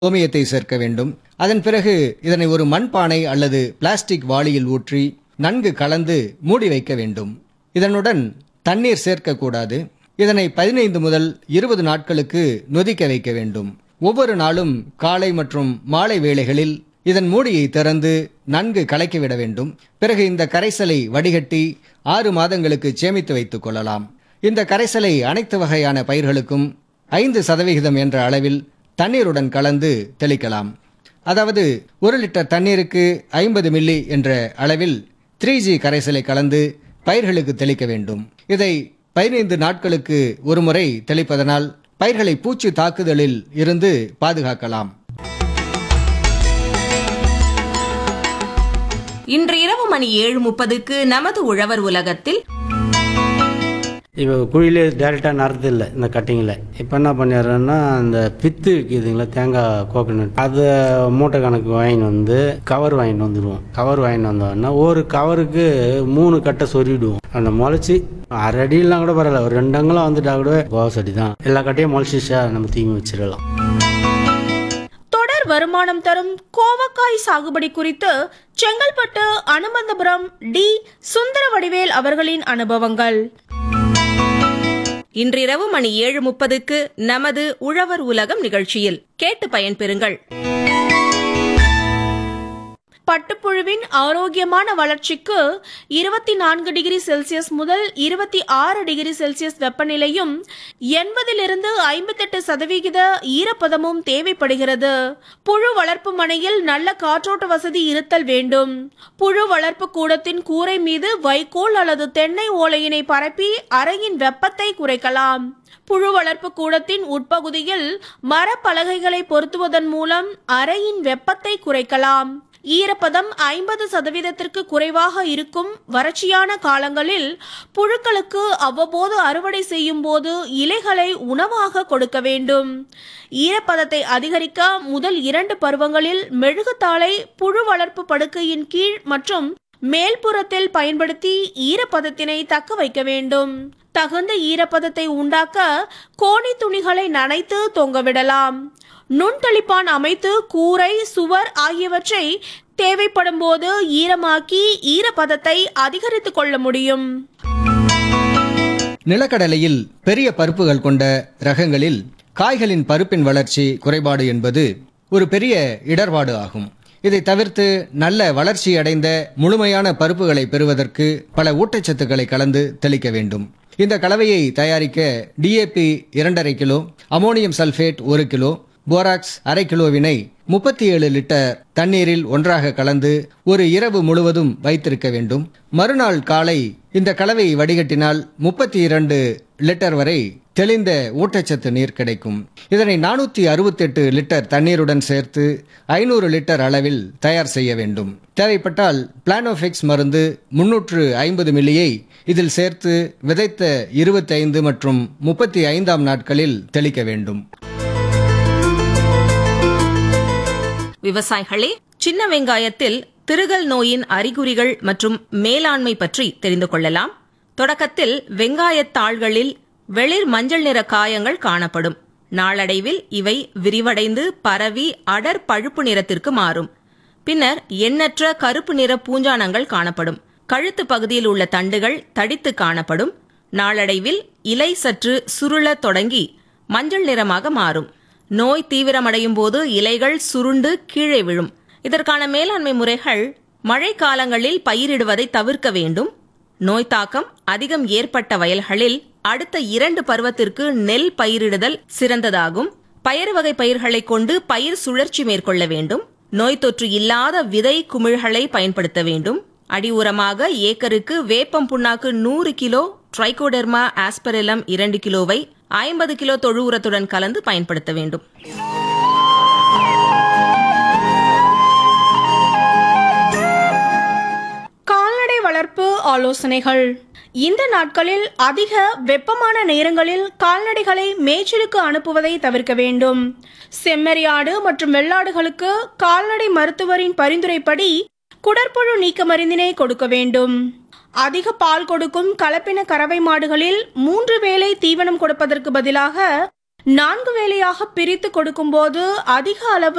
கோமியத்தை சேர்க்க வேண்டும் அதன் பிறகு இதனை ஒரு மண்பானை அல்லது பிளாஸ்டிக் வாளியில் ஊற்றி நன்கு கலந்து மூடி வைக்க வேண்டும் இதனுடன் தண்ணீர் சேர்க்கக்கூடாது இதனை பதினைந்து முதல் இருபது நாட்களுக்கு நொதிக்க வைக்க வேண்டும் ஒவ்வொரு நாளும் காலை மற்றும் மாலை வேளைகளில் இதன் மூடியை திறந்து நன்கு கலக்கிவிட வேண்டும் பிறகு இந்த கரைசலை வடிகட்டி ஆறு மாதங்களுக்கு சேமித்து வைத்துக் கொள்ளலாம் இந்த கரைசலை அனைத்து வகையான பயிர்களுக்கும் ஐந்து சதவிகிதம் என்ற அளவில் தண்ணீருடன் கலந்து தெளிக்கலாம் அதாவது ஒரு லிட்டர் தண்ணீருக்கு ஐம்பது மில்லி என்ற அளவில் த்ரீ ஜி கரைசலை கலந்து பயிர்களுக்கு தெளிக்க வேண்டும் இதை பதினைந்து நாட்களுக்கு ஒருமுறை தெளிப்பதனால் பயிர்களை பூச்சி தாக்குதலில் இருந்து பாதுகாக்கலாம் இன்று இரவு மணி ஏழு முப்பதுக்கு நமது உழவர் உலகத்தில் இப்போ குழியிலே டேரெக்டாக நறுது இல்லை இந்த கட்டிங்கில் இப்போ என்ன பண்ணிடுறேன்னா அந்த பித்து இருக்குதுங்களா தேங்காய் கோகனட் அதை மூட்டை கணக்கு வாங்கிட்டு வந்து கவர் வாங்கிட்டு வந்துடுவோம் கவர் வாங்கிட்டு வந்தோன்னா ஒரு கவருக்கு மூணு கட்டை சொருவிடுவோம் அந்த முளைச்சி அரை அடியெல்லாம் கூட பரவாயில்ல ஒரு ரெண்டு அங்கெல்லாம் வந்துட்டா கூட கோவசடி தான் எல்லா கட்டையும் முளைச்சிச்சா நம்ம தீங்கி வச்சிடலாம் தொடர் வருமானம் தரும் கோவக்காய் சாகுபடி குறித்து செங்கல்பட்டு அனுமந்தபுரம் டி சுந்தர வடிவேல் அவர்களின் அனுபவங்கள் இன்றிரவு மணி ஏழு முப்பதுக்கு நமது உழவர் உலகம் நிகழ்ச்சியில் கேட்டு பயன்பெறுங்கள் பட்டுப்புழுவின் ஆரோக்கியமான வளர்ச்சிக்கு இருபத்தி நான்கு டிகிரி செல்சியஸ் முதல் இருபத்தி ஆறு டிகிரி செல்சியஸ் வெப்பநிலையும் எண்பதிலிருந்து ஐம்பத்தெட்டு சதவிகித ஈரப்பதமும் தேவைப்படுகிறது புழு வளர்ப்பு மனையில் நல்ல காற்றோட்ட வசதி இருத்தல் வேண்டும் புழு வளர்ப்பு கூடத்தின் கூரை மீது வைக்கோல் அல்லது தென்னை ஓலையினை பரப்பி அறையின் வெப்பத்தை குறைக்கலாம் புழு வளர்ப்பு கூடத்தின் உட்பகுதியில் மரப்பலகைகளை பொருத்துவதன் மூலம் அறையின் வெப்பத்தை குறைக்கலாம் ஈரப்பதம் ஐம்பது சதவீதத்திற்கு குறைவாக இருக்கும் வறட்சியான காலங்களில் புழுக்களுக்கு அவ்வப்போது அறுவடை செய்யும் போது இலைகளை உணவாக கொடுக்க வேண்டும் ஈரப்பதத்தை அதிகரிக்க முதல் இரண்டு பருவங்களில் மெழுகுத்தாளை புழு வளர்ப்பு படுக்கையின் கீழ் மற்றும் மேல்புறத்தில் பயன்படுத்தி ஈரப்பதத்தினை தக்க வைக்க வேண்டும் தகுந்த ஈரப்பதத்தை உண்டாக்க கோணி துணிகளை நனைத்து தொங்கவிடலாம் நுண்தளிப்பான் அமைத்து கூரை சுவர் ஆகியவற்றை தேவைப்படும் போது ஈரமாக்கி ஈரப்பதத்தை அதிகரித்துக் கொள்ள முடியும் நிலக்கடலையில் பெரிய பருப்புகள் கொண்ட ரகங்களில் காய்களின் பருப்பின் வளர்ச்சி குறைபாடு என்பது ஒரு பெரிய இடர்பாடு ஆகும் இதை தவிர்த்து நல்ல வளர்ச்சி அடைந்த முழுமையான பருப்புகளை பெறுவதற்கு பல ஊட்டச்சத்துக்களை கலந்து தெளிக்க வேண்டும் இந்த கலவையை தயாரிக்க டிஏபி இரண்டரை கிலோ அமோனியம் சல்பேட் ஒரு கிலோ போராக்ஸ் அரை கிலோவினை முப்பத்தி ஏழு லிட்டர் தண்ணீரில் ஒன்றாக கலந்து ஒரு இரவு முழுவதும் வைத்திருக்க வேண்டும் மறுநாள் காலை இந்த கலவையை வடிகட்டினால் முப்பத்தி இரண்டு லிட்டர் வரை தெளிந்த ஊட்டச்சத்து நீர் கிடைக்கும் இதனை நானூற்றி அறுபத்தெட்டு லிட்டர் தண்ணீருடன் சேர்த்து ஐநூறு லிட்டர் அளவில் தயார் செய்ய வேண்டும் தேவைப்பட்டால் பிளானோஃபிக்ஸ் மருந்து முன்னூற்று ஐம்பது மில்லியை இதில் சேர்த்து விதைத்த இருபத்தி ஐந்து மற்றும் முப்பத்தி ஐந்தாம் நாட்களில் தெளிக்க வேண்டும் விவசாயிகளே சின்ன வெங்காயத்தில் திருகல் நோயின் அறிகுறிகள் மற்றும் மேலாண்மை பற்றி தெரிந்து கொள்ளலாம் தொடக்கத்தில் வெங்காயத் தாள்களில் வெளிர் மஞ்சள் நிற காயங்கள் காணப்படும் நாளடைவில் இவை விரிவடைந்து பரவி அடர் பழுப்பு நிறத்திற்கு மாறும் பின்னர் எண்ணற்ற கருப்பு நிற பூஞ்சானங்கள் காணப்படும் கழுத்து பகுதியில் உள்ள தண்டுகள் தடித்து காணப்படும் நாளடைவில் இலை சற்று சுருளத் தொடங்கி மஞ்சள் நிறமாக மாறும் நோய் தீவிரமடையும் போது இலைகள் சுருண்டு கீழே விழும் இதற்கான மேலாண்மை முறைகள் மழை காலங்களில் பயிரிடுவதை தவிர்க்க வேண்டும் நோய் தாக்கம் அதிகம் ஏற்பட்ட வயல்களில் அடுத்த இரண்டு பருவத்திற்கு நெல் பயிரிடுதல் சிறந்ததாகும் பயறு வகை பயிர்களை கொண்டு பயிர் சுழற்சி மேற்கொள்ள வேண்டும் நோய் தொற்று இல்லாத விதை குமிழ்களை பயன்படுத்த வேண்டும் அடி உரமாக ஏக்கருக்கு வேப்பம் புண்ணாக்கு நூறு கிலோ ட்ரைகோடெர்மா ஆஸ்பரெலம் இரண்டு கிலோவை ஐம்பது கிலோ தொழு உரத்துடன் கலந்து பயன்படுத்த வேண்டும் கால்நடை வளர்ப்பு ஆலோசனைகள் இந்த நாட்களில் அதிக வெப்பமான நேரங்களில் கால்நடைகளை மேய்ச்சலுக்கு அனுப்புவதை தவிர்க்க வேண்டும் செம்மறியாடு மற்றும் வெள்ளாடுகளுக்கு கால்நடை மருத்துவரின் பரிந்துரைப்படி குடற்புழு நீக்க மருந்தினை கொடுக்க வேண்டும் அதிக பால் கொடுக்கும் கலப்பின கறவை மாடுகளில் மூன்று வேளை தீவனம் கொடுப்பதற்கு பதிலாக நான்கு வேளையாக பிரித்து கொடுக்கும்போது அதிக அளவு